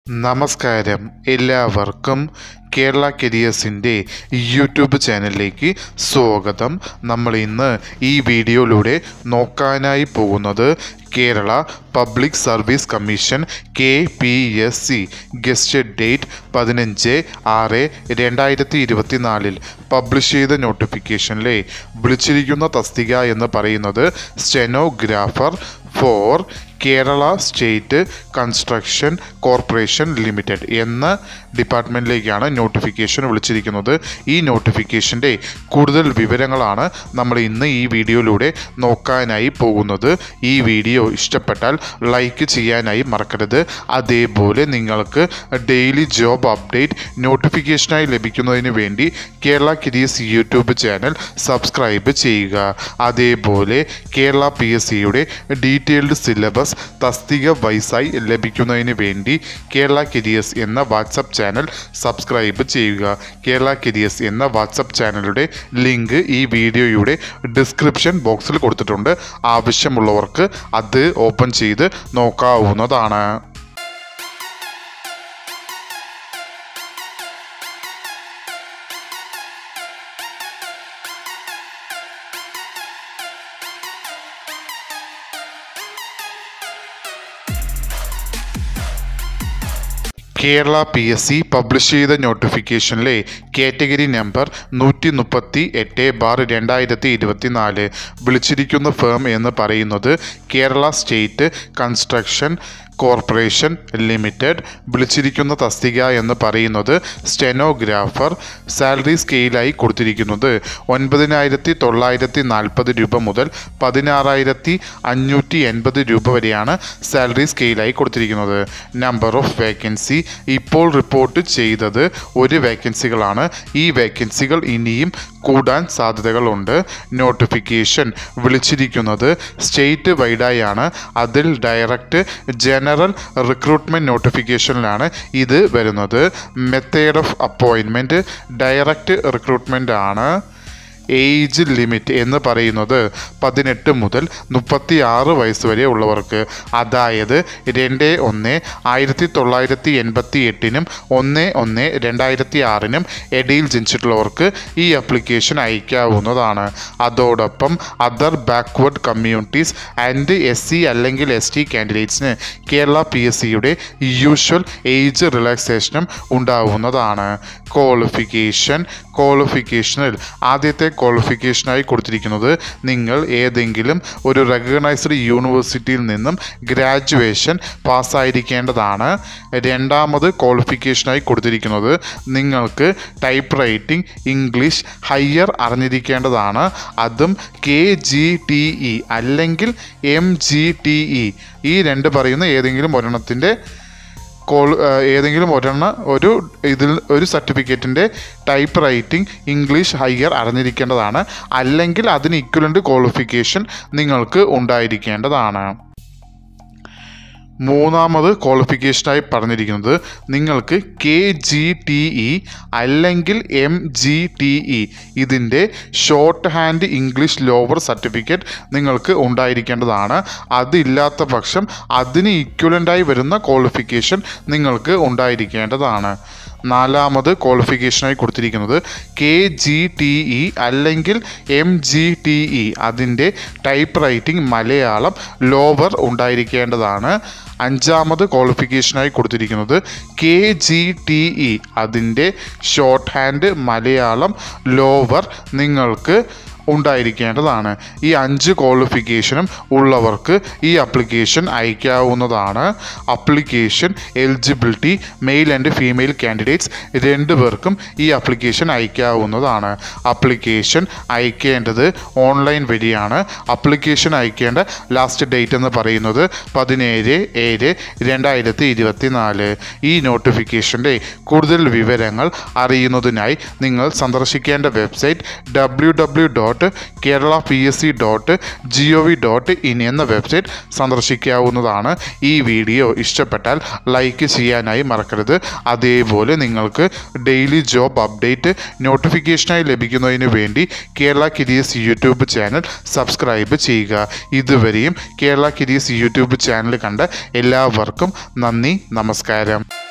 നമസ്കാരം എല്ലാവർക്കും കേരള കരിയേഴ്സിൻ്റെ യൂട്യൂബ് ചാനലിലേക്ക് സ്വാഗതം നമ്മൾ ഇന്ന് ഈ വീഡിയോയിലൂടെ നോക്കാനായി പോകുന്നത് Kerala public service commission K P S C gazetted date പതിനഞ്ച് ആറ് രണ്ടായിരത്തി ഇരുപത്തിനാലിൽ പബ്ലിഷ് ചെയ്ത നോട്ടിഫിക്കേഷനിലെ വിളിച്ചിരിക്കുന്ന തസ്തിക എന്ന് പറയുന്നത് stenographer for Kerala state construction corporation limited എന്ന ഡിപ്പാർട്ട്മെൻറ്റിലേക്കാണ് നോട്ടിഫിക്കേഷൻ വിളിച്ചിരിക്കുന്നത് ഈ നോട്ടിഫിക്കേഷൻ്റെ കൂടുതൽ വിവരങ്ങളാണ് നമ്മൾ ഇന്ന് ഈ വീഡിയോയിലൂടെ നോക്കാനായി പോകുന്നത് ഈ വീഡിയോ ഇഷ്ടപ്പെട്ടാൽ ലൈക്ക് ചെയ്യാനായി മറക്കരുത് അതേപോലെ നിങ്ങൾക്ക് ഡെയിലി ജോബ് അപ്ഡേറ്റ് നോട്ടിഫിക്കേഷനായി ലഭിക്കുന്നതിന് വേണ്ടി കേരള കിരീസ് യൂട്യൂബ് ചാനൽ സബ്സ്ക്രൈബ് ചെയ്യുക അതേപോലെ കേരള പി എസ് സിയുടെ ഡീറ്റെയിൽഡ് സിലബസ് തസ്തിക വൈസായി ലഭിക്കുന്നതിന് വേണ്ടി കേരള കരിയേഴ്സ് എന്ന വാട്സപ്പ് ചാനൽ സബ്സ്ക്രൈബ് ചെയ്യുക കേരള കരിയേഴ്സ് എന്ന വാട്സപ്പ് ചാനലുടെ ലിങ്ക് ഈ വീഡിയോയുടെ ഡിസ്ക്രിപ്ഷൻ ബോക്സിൽ കൊടുത്തിട്ടുണ്ട് ആവശ്യമുള്ളവർക്ക് അത് ഓപ്പൺ ചെയ്ത് നോക്കാവുന്നതാണ് Kerala P S C publish ചെയ്ത നോട്ടിഫിക്കേഷനിലെ കാറ്റഗറി നമ്പർ നൂറ്റി മുപ്പത്തി എട്ട് ബാർ രണ്ടായിരത്തി ഇരുപത്തി നാല് വിളിച്ചിരിക്കുന്ന ഫേം എന്ന് പറയുന്നത് Kerala state construction corporation limited വിളിച്ചിരിക്കുന്ന തസ്തിക എന്ന് പറയുന്നത് സ്റ്റെനോഗ്രാഫർ സാലറി സ്കെയിലായി കൊടുത്തിരിക്കുന്നത് ഒൻപതിനായിരത്തി തൊള്ളായിരത്തി നാൽപ്പത് രൂപ മുതൽ പതിനാറായിരത്തി അഞ്ഞൂറ്റി എൺപത് രൂപ വരെയാണ് സാലറി സ്കെയിലായി കൊടുത്തിരിക്കുന്നത് നമ്പർ ഓഫ് വേക്കൻസി ഇപ്പോൾ റിപ്പോർട്ട് ചെയ്തത് ഒരു വേക്കൻസികളാണ് ഈ വേക്കൻസികൾ ഇനിയും കൂടാൻ സാധ്യതകളുണ്ട് നോട്ടിഫിക്കേഷൻ വിളിച്ചിരിക്കുന്നത് സ്റ്റേറ്റ് വൈഡായാണ് അതിൽ ഡയറക്റ്റ് ജനറൽ റിക്രൂട്ട്മെൻറ്റ് നോട്ടിഫിക്കേഷനിലാണ് ഇത് വരുന്നത് method of appointment direct recruitment ആണ് ഏജ് ലിമിറ്റ് എന്ന് പറയുന്നത് പതിനെട്ട് മുതൽ മുപ്പത്തി ആറ് വയസ്സ് വരെ ഉള്ളവർക്ക് അതായത് രണ്ട് ഒന്ന് ആയിരത്തി തൊള്ളായിരത്തി എൺപത്തി എട്ടിനും ഒന്ന് ഒന്ന് രണ്ടായിരത്തി ആറിനും ഇടയിൽ ജനിച്ചിട്ടുള്ളവർക്ക് ഈ അപ്ലിക്കേഷൻ അയക്കാവുന്നതാണ് അതോടൊപ്പം other backward communities and S C അല്ലെങ്കിൽ എസ് ടി കാൻഡിഡേറ്റ്സിന് കേരള പി എസ് സിയുടെ യൂഷ്വൽ ഏജ് റിലാക്സേഷനും ഉണ്ടാവുന്നതാണ് ക്വാളിഫിക്കേഷൻ ക്വാളിഫിക്കേഷനിൽ ആദ്യത്തെ ക്വാളിഫിക്കേഷനായി കൊടുത്തിരിക്കുന്നത് നിങ്ങൾ ഏതെങ്കിലും ഒരു റെക്കഗ്നൈസ്ഡ് യൂണിവേഴ്സിറ്റിയിൽ നിന്നും ഗ്രാജുവേഷൻ പാസ്സായിരിക്കേണ്ടതാണ് രണ്ടാമത് ക്വാളിഫിക്കേഷനായി കൊടുത്തിരിക്കുന്നത് നിങ്ങൾക്ക് ടൈപ്പ് റൈറ്റിംഗ് ഇംഗ്ലീഷ് ഹയർ അറിഞ്ഞിരിക്കേണ്ടതാണ് അതും കെ ജി ടി ഇ അല്ലെങ്കിൽ എം ജി ടി ഇ ഈ രണ്ട് പറയുന്ന ഏതെങ്കിലും ഒരെണ്ണത്തിൻ്റെ കോൾ ഏതെങ്കിലും ഒരെണ്ണ ഒരു ഇതിൽ ഒരു സർട്ടിഫിക്കറ്റിൻ്റെ ടൈപ്പ് റൈറ്റിംഗ് ഇംഗ്ലീഷ് ഹയർ അറിഞ്ഞിരിക്കേണ്ടതാണ് അല്ലെങ്കിൽ അതിന് ഇക്വലൻ്റ് ക്വാളിഫിക്കേഷൻ നിങ്ങൾക്ക് ഉണ്ടായിരിക്കേണ്ടതാണ് മൂന്നാമത് ക്വാളിഫിക്കേഷനായി പറഞ്ഞിരിക്കുന്നത് നിങ്ങൾക്ക് കെ ജി ടി ഇ അല്ലെങ്കിൽ എം ജി ടി ഇ ഇതിൻ്റെ short hand English lower certificate നിങ്ങൾക്ക് ഉണ്ടായിരിക്കേണ്ടതാണ് അതില്ലാത്ത പക്ഷം അതിന് ഇക്വലൻ്റായി വരുന്ന ക്വാളിഫിക്കേഷൻ നിങ്ങൾക്ക് ഉണ്ടായിരിക്കേണ്ടതാണ് നാലാമത് ക്വാളിഫിക്കേഷനായി കൊടുത്തിരിക്കുന്നത് കെ ജി ടി ഇ അല്ലെങ്കിൽ എം ജി ടി ഇ അതിൻ്റെ ടൈപ്പ് റൈറ്റിംഗ് മലയാളം ലോവർ ഉണ്ടായിരിക്കേണ്ടതാണ് അഞ്ചാമത് ക്വാളിഫിക്കേഷനായി കൊടുത്തിരിക്കുന്നത് കെ ജി ടി ഇ അതിൻ്റെ ഷോർട്ട് ഹാൻഡ് മലയാളം ലോവർ നിങ്ങൾക്ക് ഉണ്ടായിരിക്കേണ്ടതാണ് ഈ അഞ്ച് ക്വാളിഫിക്കേഷനും ഉള്ളവർക്ക് ഈ അപ്ലിക്കേഷൻ അയക്കാവുന്നതാണ് application eligibility male and female candidates രണ്ടു പേർക്കും ഈ അപ്ലിക്കേഷൻ അയക്കാവുന്നതാണ് അപ്ലിക്കേഷൻ അയക്കേണ്ടത് ഓൺലൈൻ വഴിയാണ് അപ്ലിക്കേഷൻ അയക്കേണ്ട ലാസ്റ്റ് ഡേറ്റ് എന്ന് പറയുന്നത് പതിനേഴ് ഏഴ് രണ്ടായിരത്തി ഇരുപത്തി നാല് ഈ നോട്ടിഫിക്കേഷൻ്റെ കൂടുതൽ വിവരങ്ങൾ അറിയുന്നതിനായി നിങ്ങൾ സന്ദർശിക്കേണ്ട website W W dot Kerala P S C dot G O V dot in എന്ന വെബ്സൈറ്റ് സന്ദർശിക്കാവുന്നതാണ് ഈ വീഡിയോ ഇഷ്ടപ്പെട്ടാൽ ലൈക്ക് ചെയ്യാനായി മറക്കരുത് അതേപോലെ നിങ്ങൾക്ക് ഡെയിലി ജോബ് അപ്ഡേറ്റ് നോട്ടിഫിക്കേഷനായി ലഭിക്കുന്നതിന് വേണ്ടി കേരള കിരീസ് യൂട്യൂബ് ചാനൽ സബ്സ്ക്രൈബ് ചെയ്യുക ഇതുവരെയും കേരള കിരീസ് യൂട്യൂബ് ചാനൽ കണ്ട എല്ലാവർക്കും നന്ദി നമസ്കാരം